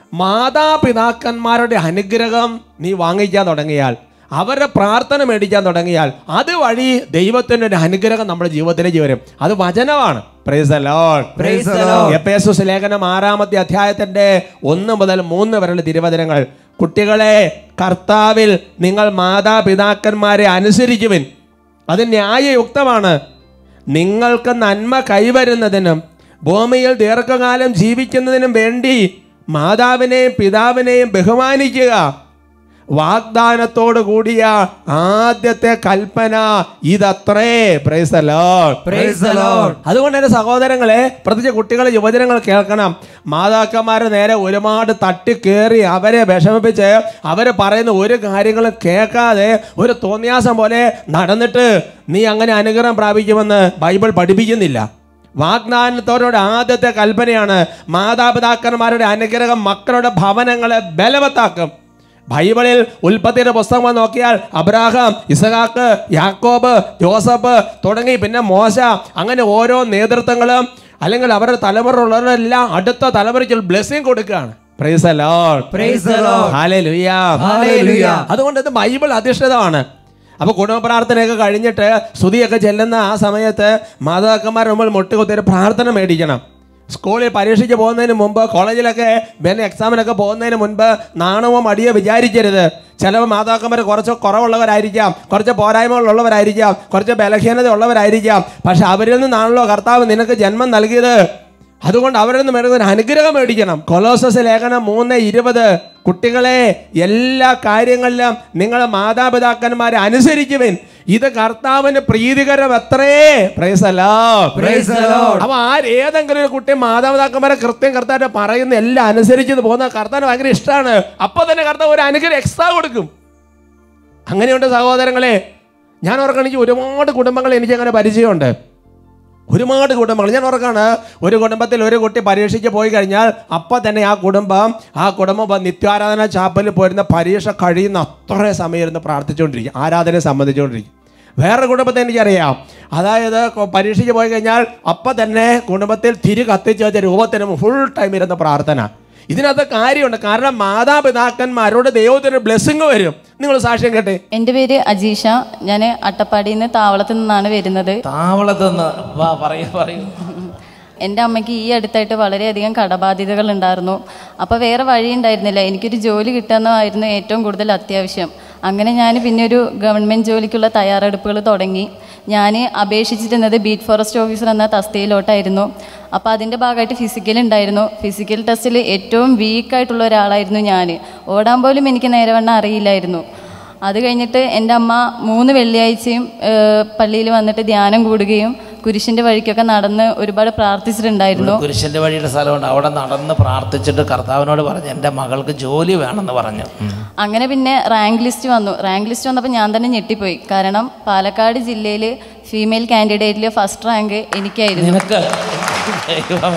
മാതാപിതാക്കന്മാരുടെ അനുഗ്രഹം നീ വാങ്ങിക്കാൻ തുടങ്ങിയാൽ അവരുടെ പ്രാർത്ഥന മേടിക്കാൻ തുടങ്ങിയാൽ അതുവഴി ദൈവത്തിന്റെ ഒരു അനുഗ്രഹം നമ്മുടെ ജീവിതത്തിലേക്ക് വരും അത് വചനമാണ് praise the Lord Praise the Lord. Ephesus ലേഖനം ആറാമത്തെ അധ്യായത്തിന്റെ ഒന്ന് മുതൽ മൂന്ന് വരെയുള്ള തിരുവചനങ്ങൾ കുട്ടികളെ കർത്താവിൽ നിങ്ങൾ മാതാപിതാക്കന്മാരെ അനുസരിക്കുവിൻ അത് ന്യായയുക്തമാണ് നിങ്ങൾക്ക് നന്മ കൈവരുന്നതിനും ഭൂമിയിൽ ദീർഘകാലം ജീവിക്കുന്നതിനും വേണ്ടി മാതാവിനെയും പിതാവിനെയും ബഹുമാനിക്കുക വാഗ്ദാനത്തോട് കൂടിയ ആദ്യത്തെ കൽപ്പന ഇതത്രേ praise the Lord. Praise the Lord. അതുകൊണ്ട് തന്നെ സഹോദരങ്ങളെ പ്രത്യേകിച്ച് കുട്ടികളെ യുവജനങ്ങൾ കേൾക്കണം മാതാക്കന്മാരെ നേരെ ഒരുപാട് തട്ടി കയറി അവരെ വിഷമിപ്പിച്ച് അവർ പറയുന്ന ഒരു കാര്യങ്ങളും കേൾക്കാതെ ഒരു തോന്നിയാസം പോലെ നടന്നിട്ട് നീ അങ്ങനെ അനുഗ്രഹം പ്രാപിക്കുമെന്ന് ബൈബിൾ പഠിപ്പിക്കുന്നില്ല വാഗ്ദാനത്തോടെ ആദ്യത്തെ കൽപ്പനയാണ് മാതാപിതാക്കന്മാരുടെ അനുഗ്രഹം മക്കളുടെ ഭവനങ്ങളെ ബലവത്താക്കും ബൈബിളിൽ ഉൽപ്പത്തിയുടെ പുസ്തകം നോക്കിയാൽ അബ്രാഹാം ഇസഹാക്ക് യാക്കോബ് ജോസഫ് തുടങ്ങി പിന്നെ മോശ അങ്ങനെ ഓരോ നേതൃത്വങ്ങളും അല്ലെങ്കിൽ അവരുടെ തലമുറയുള്ളവരെല്ലാം അടുത്ത തലമുറയ്ക്ക് ബ്ലെസ്സിങ് കൊടുക്കുകയാണ് Praise the Lord. Praise the Lord. Hallelujah. Hallelujah. അതുകൊണ്ട് ഇത് ബൈബിൾ അധിഷ്ഠിതമാണ് അപ്പോൾ കുടുംബ പ്രാർത്ഥനയൊക്കെ കഴിഞ്ഞിട്ട് സ്തുതിയൊക്കെ ചെല്ലുന്ന ആ സമയത്ത് മാതാക്കന്മാർ മുമ്പിൽ മുട്ടുകുത്തി ഒരു പ്രാർത്ഥന മേടിക്കണം സ്കൂളിൽ പരീക്ഷയ്ക്ക് പോകുന്നതിന് മുമ്പ് കോളേജിലൊക്കെ പിന്നെ എക്സാമിനൊക്കെ പോകുന്നതിന് മുൻപ് നാണവോ മടിയോ വിചാരിക്കരുത് ചില മാതാക്കന്മാർ കുറച്ച് കുറവുള്ളവരായിരിക്കാം കുറച്ച് പോരായ്മകളുള്ളവരായിരിക്കാം കുറച്ച് ബലഹീനത ഉള്ളവരായിരിക്കാം പക്ഷെ അവരിൽ നിന്നാണല്ലോ കർത്താവ് നിനക്ക് ജന്മം നൽകിയത് അതുകൊണ്ട് അവരിൽ നിന്ന് മേടുന്ന ഒരു അനുഗ്രഹം മേടിക്കണം കൊലോസസ് ലേഖനം മൂന്ന് ഇരുപത് കുട്ടികളെ എല്ലാ കാര്യങ്ങളിലും നിങ്ങളെ മാതാപിതാക്കന്മാരെ അനുസരിക്കുവിൻ ഇത് കർത്താവിന് പ്രീതികരം എത്രേ പ്രൈസല്ലോ Praise the Lord. അപ്പൊ ആര് ഏതെങ്കിലും ഒരു കുട്ടി മാതാപിതാക്കന്മാരെ കൃത്യം കർത്താവിനെ പറയുന്ന എല്ലാം അനുസരിച്ചത് പോകുന്ന കർത്താവിന് ഭയങ്കര ഇഷ്ടമാണ് അപ്പൊ തന്നെ കർത്താവ് ഒരു അനുഗ്രഹം എക്സ്ട്രാ കൊടുക്കും അങ്ങനെയുണ്ട് സഹോദരങ്ങളെ ഞാൻ ഓർക്കണം എനിക്ക് ഒരുപാട് കുടുംബങ്ങൾ എനിക്ക് അങ്ങനെ പരിചയമുണ്ട് ഒരുപാട് കുടുംബങ്ങൾ ഞാൻ ഓർക്കാണ് ഒരു കുടുംബത്തിൽ ഒരു കുട്ടി പരീക്ഷയ്ക്ക് പോയി കഴിഞ്ഞാൽ അപ്പം തന്നെ ആ കുടുംബം ആ കുടുംബം വന്ന് നിത്യാരാധന ചാപ്പലിൽ പോയിരുന്ന പരീക്ഷ കഴിയുന്ന അത്രയും സമയം ഇരുന്ന് പ്രാർത്ഥിച്ചുകൊണ്ടിരിക്കും ആരാധനയെ സംബന്ധിച്ചുകൊണ്ടിരിക്കും വേറെ കുടുംബത്തെ എനിക്കറിയാം അതായത് കൊ- പരീക്ഷയ്ക്ക് പോയി കഴിഞ്ഞാൽ അപ്പം തന്നെ കുടുംബത്തിൽ തിരി കത്തിച്ച് വെച്ച രൂപത്തിന് ഫുൾ ടൈം ഇരുന്ന പ്രാർത്ഥന ഇതിനകത്ത് കാര്യമുണ്ട് കാരണം മാതാപിതാക്കന്മാരോട് ദൈവത്തിന് ബ്ലെസ്സിങ് വരും നിങ്ങൾ സാക്ഷ്യം കേട്ടെ എൻ്റെ പേര് അജീഷ ഞാൻ അട്ടപ്പാടിയിൽ നിന്ന് താവളത്ത് നിന്നാണ് വരുന്നത് താവളത്തുനിന്ന് വാ പറയൂ പറയൂ എൻ്റെ അമ്മയ്ക്ക് ഈ അടുത്തായിട്ട് വളരെയധികം കടബാധ്യതകൾ ഉണ്ടായിരുന്നു അപ്പോൾ വേറെ വഴി ഉണ്ടായിരുന്നില്ല എനിക്കൊരു ജോലി കിട്ടുന്നതായിരുന്നു ഏറ്റവും കൂടുതൽ അത്യാവശ്യം അങ്ങനെ ഞാൻ പിന്നെ ഒരു ഗവൺമെൻറ് ജോലിക്കുള്ള തയ്യാറെടുപ്പുകൾ തുടങ്ങി ഞാൻ അപേക്ഷിച്ചിരുന്നത് ബീറ്റ് ഫോറസ്റ്റ് ഓഫീസർ എന്ന തസ്തികയിലോട്ടായിരുന്നു അപ്പോൾ അതിൻ്റെ ഭാഗമായിട്ട് ഫിസിക്കൽ ഉണ്ടായിരുന്നു ഫിസിക്കൽ ടെസ്റ്റിൽ ഏറ്റവും വീക്കായിട്ടുള്ള ഒരാളായിരുന്നു ഞാൻ ഓടാൻ പോലും എനിക്ക് നേരവണ്ണം അറിയില്ലായിരുന്നു അത് കഴിഞ്ഞിട്ട് എൻ്റെ അമ്മ മൂന്ന് വെള്ളിയാഴ്ചയും പള്ളിയിൽ വന്നിട്ട് ധ്യാനം കൂടുകയും കുരിശിൻ്റെ വഴിക്കൊക്കെ നടന്ന് ഒരുപാട് പ്രാർത്ഥിച്ചിട്ടുണ്ടായിരുന്നു കുരിശന്റെ വഴിയുടെ സ്ഥലമുണ്ട് അവിടെ നടന്ന് പ്രാർത്ഥിച്ചിട്ട് കർത്താവിനോട് പറഞ്ഞു എൻ്റെ മകൾക്ക് ജോലി വേണമെന്ന് പറഞ്ഞു ഉം. അങ്ങനെ പിന്നെ റാങ്ക് ലിസ്റ്റ് വന്നു റാങ്ക് ലിസ്റ്റ് വന്നപ്പോൾ ഞാൻ തന്നെ ഞെട്ടിപ്പോയി കാരണം പാലക്കാട് ജില്ലയിൽ ഫീമെയിൽ കാൻഡിഡേറ്റിൽ ഫസ്റ്റ് റാങ്ക് എനിക്കായിരുന്നു നിനക്ക് ദൈവം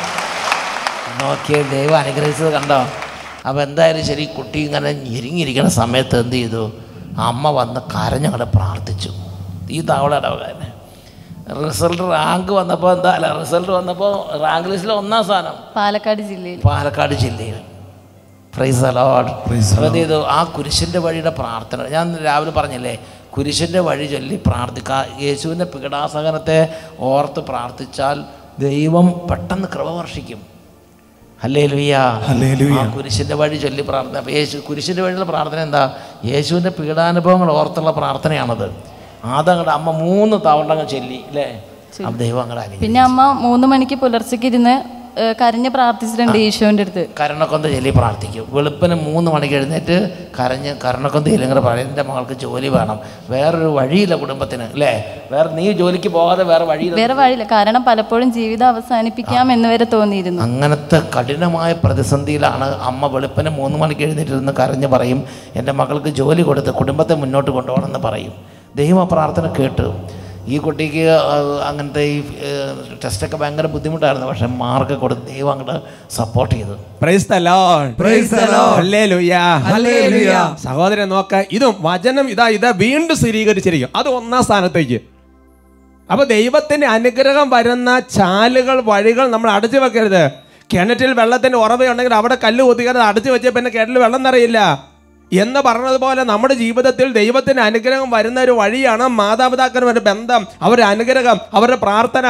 നോക്കിയേ ദൈവം അനുഗ്രഹിച്ചത് കണ്ടോ അപ്പോൾ എന്തായാലും ശരി കുട്ടി ഇങ്ങനെ ഞെരുങ്ങിയിരിക്കുന്ന സമയത്ത് എന്ത് ചെയ്തു അമ്മ വന്ന് കരഞ്ഞങ്ങടെ പ്രാർത്ഥിച്ചു ഈ തവളയുടെ തന്നെ റിസൾട്ട് റാങ്ക് വന്നപ്പോൾ എന്താ അല്ല റിസൾട്ട് വന്നപ്പോൾ റാങ്ക് ലിസ്റ്റിൽ ഒന്നാം സ്ഥാനം പാലക്കാട് ജില്ലയിൽ പാലക്കാട് ജില്ലയിൽ പ്രൈസ് അലോഡ് അപ്പോൾ എന്ത് ചെയ്തു ആ കുരിശിൻ്റെ വഴിയുടെ പ്രാർത്ഥന ഞാൻ രാവിലെ പറഞ്ഞില്ലേ കുരിശിൻ്റെ വഴി ചൊല്ലി പ്രാർത്ഥിക്കുക യേശുവിൻ്റെ പീഡാസഹനത്തെ ഓർത്ത് പ്രാർത്ഥിച്ചാൽ ദൈവം പെട്ടെന്ന് കൃപ വർഷിക്കും അല്ലേ ലുയ്യ ആ കുരിശിൻ്റെ വഴി ചൊല്ലി പ്രാർത്ഥന അപ്പോൾ യേശു കുരിശിൻ്റെ വഴിയുള്ള പ്രാർത്ഥന എന്താ യേശുവിൻ്റെ പീഡാനുഭവങ്ങൾ ഓർത്തുള്ള പ്രാർത്ഥനയാണത് അതങ്ങടെ അമ്മ മൂന്ന് തവണ അങ്ങ് ചൊല്ലി അല്ലേ അപ്പം ദൈവം അങ്ങടെ അനുഗ്രഹിക്കും പിന്നെ അമ്മ മൂന്ന് മണിക്ക് പുലർച്ചയ്ക്ക് ഇരുന്ന് ഏഹ്, കരഞ്ഞ് പ്രാർത്ഥിച്ചിട്ടുണ്ട് ഈശോൻ്റെ അടുത്ത് കരണക്കൊന്ത ചൊല്ലി പ്രാർത്ഥിക്കും വെളുപ്പിന് മൂന്ന് മണിക്ക് എഴുന്നേറ്റ് കരഞ്ഞ് കരണക്കൊന്ത ഇല്ലെങ്കിൽ പറയും എൻ്റെ മകൾക്ക് ജോലി വേണം വേറൊരു വഴിയില്ല കുടുംബത്തിന് അല്ലേ വേറെ നീ ജോലിക്ക് പോകാതെ വേറെ വഴിയില്ല വേറെ വഴിയില്ല കാരണം പലപ്പോഴും ജീവിതം അവസാനിപ്പിക്കാം എന്ന് വരെ തോന്നിയിരുന്നു അങ്ങനത്തെ കഠിനമായ പ്രതിസന്ധിയിലാണ് അമ്മ വെളുപ്പിന് മൂന്ന് മണിക്ക് എഴുന്നേറ്റിരുന്ന് കരഞ്ഞ് പറയും എൻ്റെ മകൾക്ക് ജോലി കൊടുത്ത് കുടുംബത്തെ മുന്നോട്ട് കൊണ്ടുപോകണമെന്ന് പറയും ദൈവം ആ പ്രാർത്ഥന കേട്ടു ഈ കുട്ടിക്ക് ആ, അങ്ങനത്തെ ഈ ഏ, ടെസ്റ്റൊക്കെ ഭയങ്കര ബുദ്ധിമുട്ടായിരുന്നു പക്ഷെ മാർക്ക് കൊടുത്ത് ദൈവം അങ്ങോട്ട് സപ്പോർട്ട് ചെയ്തു price the Lord Praise the Lord. Hallelujah Hallelujah. സഹോദരൻ നോക്ക ഇതും വചനം ഇതാ ഇതാ വീണ്ടും സ്ഥിരീകരിച്ചിരിക്കും അത് ഒന്നാം സ്ഥാനത്തേക്ക് അപ്പൊ ദൈവത്തിന്റെ അനുഗ്രഹം വരുന്ന ചാലുകൾ വഴികൾ നമ്മൾ അടച്ചു വെക്കരുത് കിണറ്റിൽ വെള്ളത്തിന്റെ ഉറവയുണ്ടെങ്കിൽ അവിടെ കല്ല് കുത്തിക്കാതെ അടച്ചു വെച്ച പിന്നെ കിണറ്റിൽ വെള്ളം നിറയില്ല എന്ന് പറഞ്ഞതുപോലെ നമ്മുടെ ജീവിതത്തിൽ ദൈവത്തിന്റെ അനുഗ്രഹം വരുന്ന ഒരു വഴിയാണ് മാതാപിതാക്കളുടെ ബന്ധം അവരുടെ അനുഗ്രഹം അവരുടെ പ്രാർത്ഥന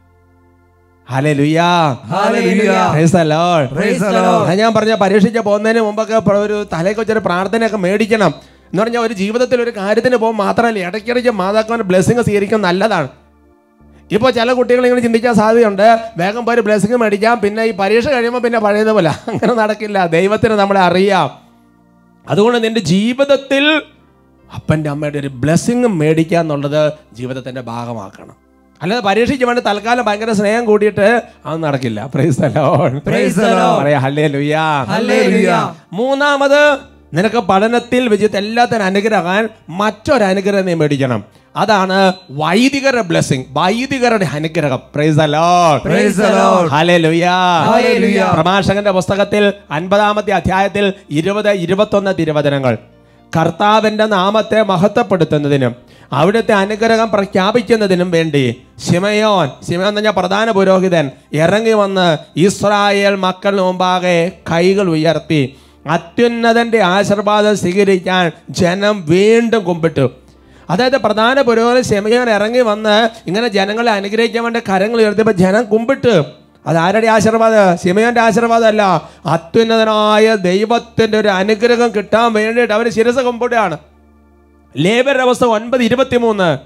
hallelujah Hallelujah. Praise the Lord. Praise the Lord. അത് ഞാൻ പറഞ്ഞ പരീക്ഷയ്ക്ക് പോകുന്നതിന് മുമ്പൊക്കെ പ്ര- ഒരു തലയ്ക്ക് വെച്ചൊരു പ്രാർത്ഥനയൊക്കെ മേടിക്കണം എന്ന് പറഞ്ഞാൽ ഒരു ജീവിതത്തിൽ ഒരു കാര്യത്തിന് പോകുമ്പോൾ മാത്രമല്ല ഇടയ്ക്കിടയ്ക്ക് മാതാക്കളുടെ ബ്ലെസ്സിങ് സ്വീകരിക്കുന്നത് നല്ലതാണ് ഇപ്പോൾ ചില കുട്ടികൾ ഇങ്ങനെ ചിന്തിക്കാൻ സാധ്യതയുണ്ട് വേഗം പോയി ബ്ലെസ്സിങ് മേടിക്കാം പിന്നെ ഈ പരീക്ഷ കഴിയുമ്പോൾ പിന്നെ പഴയതുപോലെ അങ്ങനെ നടക്കില്ല ദൈവത്തിന് നമ്മളെ അറിയാം അതുകൊണ്ട് നിന്റെ ജീവിതത്തിൽ അപ്പൻ്റെ അമ്മയുടെ ഒരു ബ്ലെസ്സിങ് മേടിക്കുക എന്നുള്ളത് ജീവിതത്തിൻ്റെ ഭാഗമാക്കണം അല്ലാതെ പരീക്ഷയ്ക്ക് വേണ്ടി തൽക്കാലം ഭയങ്കര സ്നേഹം കൂടിയിട്ട് അത് നടക്കില്ല price the Lord. Praise the Lord. പറയാ ഹല്ലേലൂയ Hallelujah. മൂന്നാമത് നിനക്ക് പഠനത്തിൽ വിജയത്തിൽ എല്ലാത്തിനും അനുഗ്രഹമാൻ മറ്റൊരു അനുഗ്രഹം നീ മേടിക്കണം അതാണ് വൈദികരുടെ ബ്ലെസ്സിങ് വൈദികരുടെ അനുഗ്രഹം price the Lord. Praise the Lord. Hallelujah. Hallelujah. പ്രഭാഷകന്റെ പുസ്തകത്തിൽ അൻപതാമത്തെ അധ്യായത്തിൽ ഇരുപത് ഇരുപത്തൊന്ന് തിരുവചനങ്ങൾ കർത്താവിന്റെ നാമത്തെ മഹത്വപ്പെടുത്തുന്നതിനും അവിടുത്തെ അനുഗ്രഹം പ്രഖ്യാപിക്കുന്നതിനും വേണ്ടി ശിമയോൻ ശിമയോൻ എന്ന് പറഞ്ഞാൽ പ്രധാന പുരോഹിതൻ ഇറങ്ങി വന്ന് ഇസ്രായേൽ മക്കളുടെ മുമ്പാകെ കൈകൾ ഉയർത്തി അത്യുന്നതന്റെ ആശീർവാദം സ്വീകരിക്കാൻ ജനം വീണ്ടും കുമ്പിട്ടു അതായത് പ്രധാന പുരോഹിതൻ ശിമയോൻ ഇറങ്ങി വന്ന് ഇങ്ങനെ ജനങ്ങളെ അനുഗ്രഹിക്കാൻ വേണ്ടി കരങ്ങൾ ഉയർത്തിയപ്പോൾ ജനം കുമ്പിട്ട് അത് ആരുടെ ആശീർവാദം ശിമയോന്റെ ആശീർവാദം അല്ല അത്യുന്നതനായ ദൈവത്തിന്റെ ഒരു അനുഗ്രഹം കിട്ടാൻ വേണ്ടിയിട്ട് അവന് ശിരസ കുമ്പിടുകയാണ് ലേബരുടെ അവസ്ഥ ഒൻപത് ഇരുപത്തിമൂന്ന്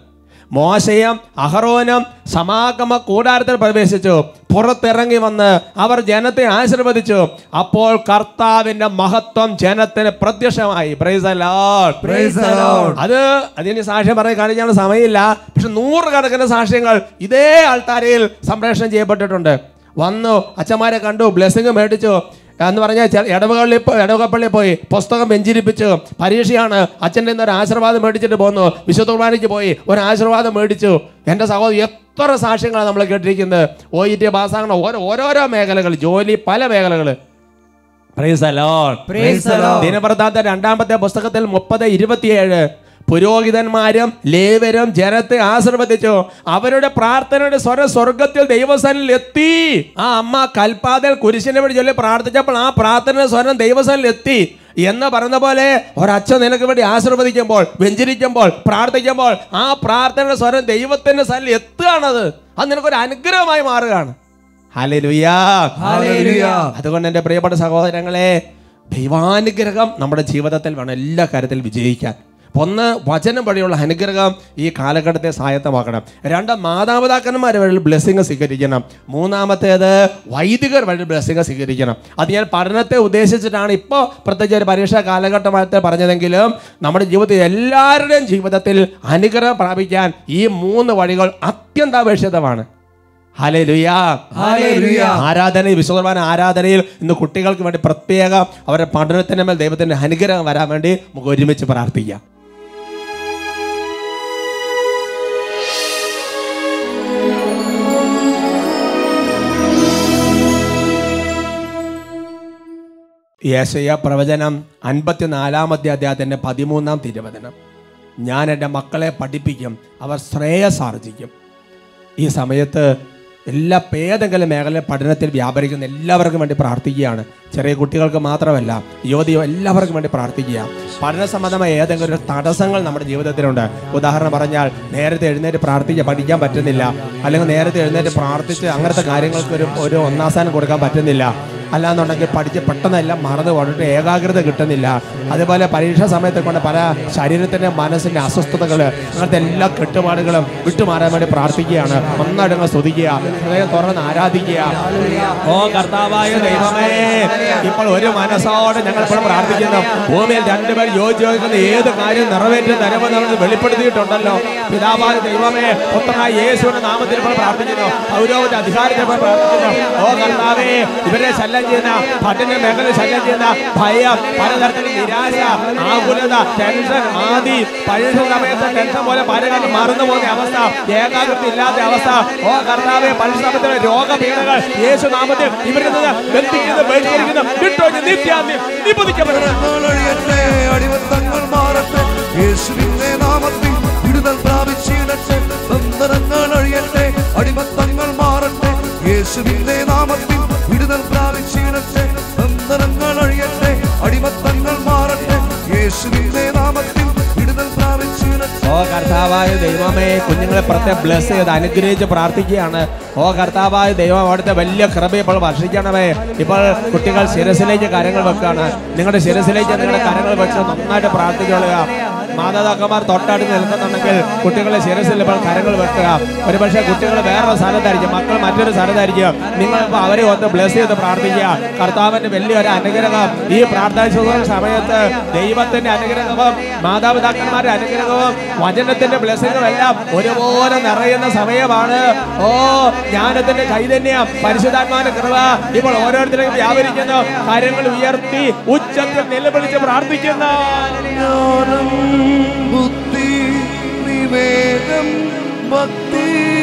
മോശയും അഹറോനും സമാഗമ കൂടാരത്തിൽ പ്രവേശിച്ചു പുറത്തിറങ്ങി വന്ന് അവർ ജനത്തെ ആശീർവദിച്ചു അപ്പോൾ കർത്താവിന്റെ മഹത്വം ജനത്തിന് പ്രത്യക്ഷമായി Praise the Lord. Praise the Lord. അത് അതിന് സാക്ഷ്യം പറയാൻ കാണിക്കാൻ സമയമില്ല പക്ഷെ നൂറുകണക്കിന് സാക്ഷ്യങ്ങൾ ഇതേ ആൾത്താരയിൽ സംപ്രേഷണം ചെയ്യപ്പെട്ടിട്ടുണ്ട് വന്നു അച്ഛന്മാരെ കണ്ടു ബ്ലെസ്സിങ് മേടിച്ചു എന്ന് പറഞ്ഞാൽ ചെ- ഇടവകളിൽ പോയി ഇടവകപ്പള്ളിയിൽ പോയി പുസ്തകം വെഞ്ചിരിപ്പിച്ചു പരീക്ഷയാണ് അച്ഛൻ്റെ നിന്ന് ഒരു ആശീർവാദം മേടിച്ചിട്ട് പോന്നു വിശുദ്ധ കുർബാനയ്ക്ക് പോയി ഒരു ആശീർവാദം മേടിച്ചു എൻ്റെ സഹോദരി എത്ര സാക്ഷ്യങ്ങളാണ് നമ്മൾ കേട്ടിരിക്കുന്നത് ഒ ഇ ടി പാസ്സാകണം ഓരോ ഓരോരോ മേഖലകൾ ജോലി പല മേഖലകൾ Praise the Lord. Praise the Lord. ദിനവൃത്താന്ത രണ്ടാമത്തെ പുസ്തകത്തിൽ മുപ്പത് ഇരുപത്തിയേഴ് പുരോഹിതന്മാരും ലേവരും ജനത്തെ ആശീർവദിച്ചു അവരുടെ പ്രാർത്ഥനയുടെ സ്വരം സ്വർഗത്തിൽ ദൈവസനിൽ എത്തി ആ അമ്മ കൽപ്പാതൽ കുരിശിനെ വേണ്ടി ചൊല്ലി പ്രാർത്ഥിച്ചപ്പോൾ ആ പ്രാർത്ഥനയുടെ സ്വരം ദൈവസനിൽ എത്തി എന്ന് പറഞ്ഞ പോലെ ഒരച്ഛൻ നിനക്ക് വേണ്ടി ആശീർവദിക്കുമ്പോൾ വെഞ്ചരിക്കുമ്പോൾ പ്രാർത്ഥിക്കുമ്പോൾ ആ പ്രാർത്ഥനയുടെ സ്വരം ദൈവത്തിന്റെ സനിൽ എത്തുകയാണത് അത് നിനക്കൊരു അനുഗ്രഹമായി മാറുകയാണ് ഹല്ലേലൂയ. ഹല്ലേലൂയ. അതുകൊണ്ട് എൻ്റെ പ്രിയപ്പെട്ട സഹോദരങ്ങളെ ദൈവാനുഗ്രഹം നമ്മുടെ ജീവിതത്തിൽ വേണം എല്ലാ കാര്യത്തിലും വിജയിക്കാൻ അപ്പൊ ഒന്ന് വചനം വഴിയുള്ള അനുഗ്രഹം ഈ കാലഘട്ടത്തെ സഹായത്തമാക്കണം രണ്ട് മാതാപിതാക്കന്മാർ വഴി ബ്ലെസ്സിങ് സ്വീകരിക്കണം മൂന്നാമത്തേത് വൈദികർ വഴി ബ്ലെസ്സിങ് സ്വീകരിക്കണം അത് ഞാൻ പഠനത്തെ ഉദ്ദേശിച്ചിട്ടാണ് ഇപ്പോൾ പ്രത്യേകിച്ച് ഒരു പരീക്ഷാ കാലഘട്ടമായിട്ട് പറഞ്ഞതെങ്കിലും നമ്മുടെ ജീവിതത്തിൽ എല്ലാവരുടെയും ജീവിതത്തിൽ അനുഗ്രഹം പ്രാപിക്കാൻ ഈ മൂന്ന് വഴികൾ അത്യന്താപേക്ഷിതമാണ് ഹല്ലേലൂയ. ഹല്ലേലൂയ. ആരാധനയിൽ വിശ്വകുർബാന ആരാധനയിൽ ഇന്ന് കുട്ടികൾക്ക് വേണ്ടി പ്രത്യേകം അവരുടെ പഠനത്തിന് മേൽ ദൈവത്തിന്റെ അനുഗ്രഹം വരാൻ വേണ്ടി നമുക്ക് ഒരുമിച്ച് പ്രാർത്ഥിക്കാം യേശയ പ്രവചനം അൻപത്തിനാലാമത്തെ അധ്യായത്തിന്റെ പതിമൂന്നാം തിരുവചനം ഞാൻ എൻ്റെ മക്കളെ പഠിപ്പിക്കും അവർ ശ്രേയസാർജിക്കും ഈ സമയത്ത് എല്ലാ ഏതെങ്കിലും മേഖല പഠനത്തിൽ വ്യാപരിക്കുന്ന എല്ലാവർക്കും വേണ്ടി പ്രാർത്ഥിക്കുകയാണ് ചെറിയ കുട്ടികൾക്ക് മാത്രമല്ല യുവതിയോ എല്ലാവർക്കും വേണ്ടി പ്രാർത്ഥിക്കുക പഠന സംബന്ധമായ ഏതെങ്കിലും ഒരു തടസ്സങ്ങൾ നമ്മുടെ ജീവിതത്തിലുണ്ട് ഉദാഹരണം പറഞ്ഞാൽ നേരത്തെ എഴുന്നേറ്റ് പ്രാർത്ഥിക്കുക പഠിക്കാൻ പറ്റുന്നില്ല അല്ലെങ്കിൽ നേരത്തെ എഴുന്നേറ്റ് പ്രാർത്ഥിച്ച് അങ്ങനത്തെ കാര്യങ്ങൾക്ക് ഒരു ഒരു ഒന്നാസാനം കൊടുക്കാൻ പറ്റുന്നില്ല അല്ലാന്നുണ്ടെങ്കിൽ പഠിച്ച് പെട്ടെന്നെല്ലാം മറന്നു പോയിട്ട് ഏകാഗ്രത കിട്ടുന്നില്ല അതുപോലെ പരീക്ഷാ സമയത്ത് കൊണ്ട് പല ശരീരത്തിൻ്റെ മനസ്സിൻ്റെ അസ്വസ്ഥതകൾ അങ്ങനത്തെ എല്ലാ കെട്ടുപാടുകളും വിട്ടുമാറാൻ വേണ്ടി പ്രാർത്ഥിക്കുകയാണ് ഒന്നായിട്ട് നിങ്ങൾ സ്തുതിക്കുക ഹൃദയം തുറന്ന് ആരാധിക്കുക ഓ കർത്താവായ ദൈവമേ ഇപ്പോൾ ഒരു മനസ്സോടെ ഞങ്ങൾ ഇപ്പോൾ പ്രാർത്ഥിക്കുന്നു ഭൂമിയിൽ രണ്ടുപേർ യോജിച്ച് ചോദിക്കുന്ന ഏത് കാര്യം നിറവേറ്റി തരുമെന്ന് നമ്മൾ വെളിപ്പെടുത്തിയിട്ടുണ്ടല്ലോ പിതാവായ ദൈവമേ പുത്രനായ യേശുവിന്റെ നാമത്തിൽ ഇപ്പോൾ പ്രാർത്ഥിക്കുന്നു പൗരോഹിത അധികാരത്തെ ഇപ്പോൾ പ്രാർത്ഥിക്കുന്നു ഓ കർത്താവേ ഇവരെ ശല്യം ചെയ്യുന്ന പഠന മേഖല ശല്യം ചെയ്യുന്ന ഭയം പലതരത്തിലുള്ള നിരാശ ആകുലത ടെൻഷൻ ആദി പരീക്ഷ സമയത്ത് ടെൻഷൻ പോലെ പല കാര്യം മറന്നു പോകുന്ന അവസ്ഥ ഏകാഗ്രത ഇല്ലാത്ത അവസ്ഥ ഓ കർത്താവെ പരീക്ഷ സമയത്തുള്ള രോഗപീഠകൾ യേശു നാമത്തിൽ ഇവരിൽ നിന്ന് ബന്ധിക്കുന്നു ബഹിഷ്കരിക്കുന്നു വിട്ടൊഴിഞ്ഞ് നിത്യാന്തി നിബന്ധിക്കപ്പെടുന്നു ഒഴിയട്ടെ അടിമത്തങ്ങൾ മാറട്ടെ യേശുവിന്റെ നാമത്തിൽ വിടുതൽ പ്രാപിച്ചിടട്ടെ ബന്ധനങ്ങൾ ഒഴിയട്ടെ അടിമത്തങ്ങൾ മാറട്ടെ യേശുവിന്റെ നാമത്തിൽ വിടുതൽ പ്രാപിച്ചിടട്ടെ ബന്ധനങ്ങൾ ഒഴിയട്ടെ അടിമത്തങ്ങൾ മാറട്ടെ യേശുവിന്റെ നാമത്തിൽ വിടുതൽ പ്രാപിച്ചിടട്ടെ ഓ കർത്താവായ ദൈവമേ കുഞ്ഞുങ്ങളെ പ്രത്യേകം ബ്ലസ് ചെയ്ത് അനുഗ്രഹിച്ച് പ്രാർത്ഥിക്കുകയാണ് ഓ കർത്താവായ ദൈവം അവിടുത്തെ വലിയ കൃപ ഇപ്പോൾ വർഷിക്കണമേ ഇപ്പോൾ കുട്ടികൾ ശിരസിലേക്ക് കരങ്ങൾ വെക്കുകയാണ് നിങ്ങളുടെ ശിരസിലേക്ക് നിങ്ങളുടെ കരങ്ങൾ വെച്ച് നന്നായിട്ട് പ്രാർത്ഥിച്ചുകൊള്ളുക മാതാപിതാക്കന്മാർ തൊട്ടടുത്ത് നിൽക്കുന്നുണ്ടെങ്കിൽ കുട്ടികളെ ശിരസിൽ ഇപ്പോൾ കരങ്ങൾ വെക്കുക ഒരുപക്ഷെ കുട്ടികൾ വേറൊരു സ്ഥലത്തായിരിക്കും മക്കൾ മറ്റൊരു സ്ഥലത്തായിരിക്കും നിങ്ങൾ ഇപ്പോൾ അവരെ ഒന്ന് ബ്ലസ് ചെയ്ത് പ്രാർത്ഥിക്കുക കർത്താവിന്റെ വലിയൊരു അനുഗ്രഹം ഈ പ്രാർത്ഥന ശുശ്രൂഷ സമയത്ത് ദൈവത്തിന്റെ അനുഗ്രഹവും മാതാപിതാക്കന്മാരുടെ അനുഗ്രഹവും വചനത്തിന്റെ ബ്ലെസ്സിങ്ങും എല്ലാം ഒരുപോലെ നിറയുന്ന സമയമാണ് ഓ ജ്ഞാനത്തിന്റെ ചൈതന്യം പരിശുദ്ധാത്മാവിന്റെ കൃപ ഇപ്പോൾ ഓരോരുത്തരെയും വ്യാപരിക്കുന്നു കാര്യങ്ങൾ ഉയർത്തി ഉച്ചത്തിൽ നിലവിളിച്ച് പ്രാർത്ഥിക്കുന്ന ജ്ഞാനം ബുദ്ധി വിവേകം ഭക്തി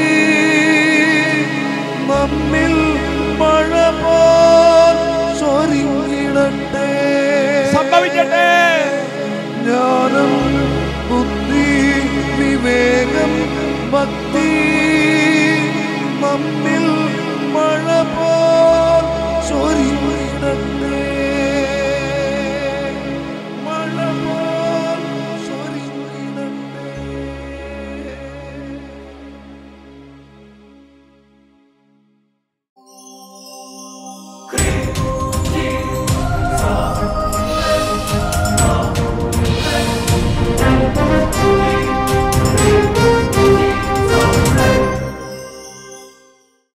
നമ്മിൽ മഴ പോൽ ചൊരിഞ്ഞിടട്ടെ സംഭവിക്കട്ടെ ജ്ഞാനം ബുദ്ധി വിവേകം ഭക്തി നമ്മിൽ മഴ പോൽ ചൊരിഞ്ഞിടട്ടെ മഴ പോൽ ചൊരിഞ്ഞിടട്ടെ കൃപ